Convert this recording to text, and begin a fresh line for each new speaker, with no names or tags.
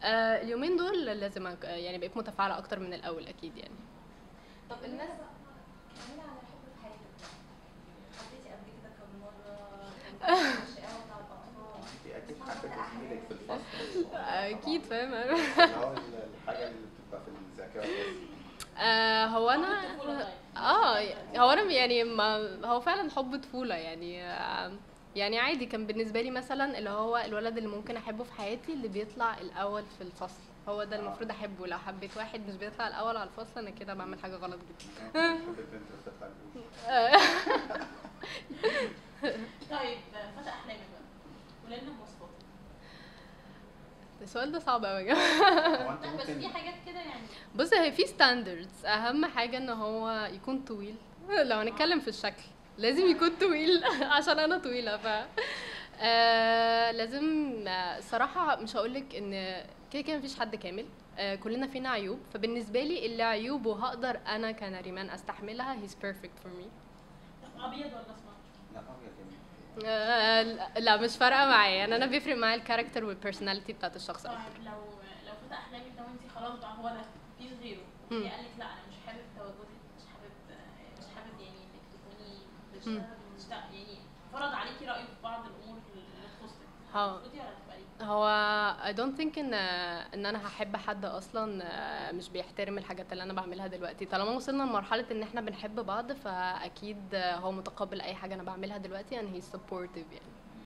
آه اليومين دول لازم أك... يعني بقيت متفاعله اكتر من الاول اكيد يعني
طب الناس كملي على الحب في حياتك حبيتي قبل كده كم مرة كان الشقاوة بتاع الأطفال
في اكيد حد زميلك في الفصل
اكيد فاهم
اللي هو الحاجه اللي بتبقى في الذاكره بس
آه هو انا
حب الطفولة طيب.
اه هو انا يعني ما هو فعلا حب طفوله يعني آه، يعني عادي كان بالنسبه لي مثلا اللي هو الولد اللي ممكن احبه في حياتي اللي بيطلع الاول في الفصل هو ده المفروض احبه لو حبيت واحد مش بيطلع الاول على الفصل انا كده بعمل حاجه غلط جدا
بحب البنت اللي بتطلع الأولى.
آه،
طيب فتى احلامك بقى قولي لنا مواصفاتك
السؤال ده صعب قوي
هو انت
لا بس
ممكن
في حاجات كده يعني
بص هي في ستاندردز اهم حاجه ان هو يكون طويل لو هنتكلم في الشكل لازم يكون طويل عشان انا طويله ف آه لازم آه، صراحه مش هقولك ان كده كده مفيش حد كامل آه كلنا فينا عيوب فبالنسبه لي اللي عيوبه هقدر انا كنريمان استحملها he's perfect for me
طب ابيض ولا اسمر؟
لا ابيض يا بنت.
آه لا مش فارقه معايا يعني انا بيفرق معايا الكاركتر والبرسوناليتي بتاعت الشخص
طيب
أكتر.
لو لو فتى احلامك ده وانت خلاص بقى هو ده مفيش غيره
مم.
جه قال لك لا انا مش حابب تواجدك مش حابب مش حابب يعني انك تكوني
مم.
بتشتغل بتشتغل يعني فرض عليكي رايه في بعض الامور اللي تخصك
اه.
هترفضي ولا تبقى ايه؟
هو I don't think ان ان انا هحب حد اصلا آه، مش بيحترم الحاجات اللي انا بعملها دلوقتي طالما وصلنا لمرحله ان احنا بنحب بعض فاكيد آه، هو متقبل اي حاجه انا بعملها دلوقتي and he's supportive يعني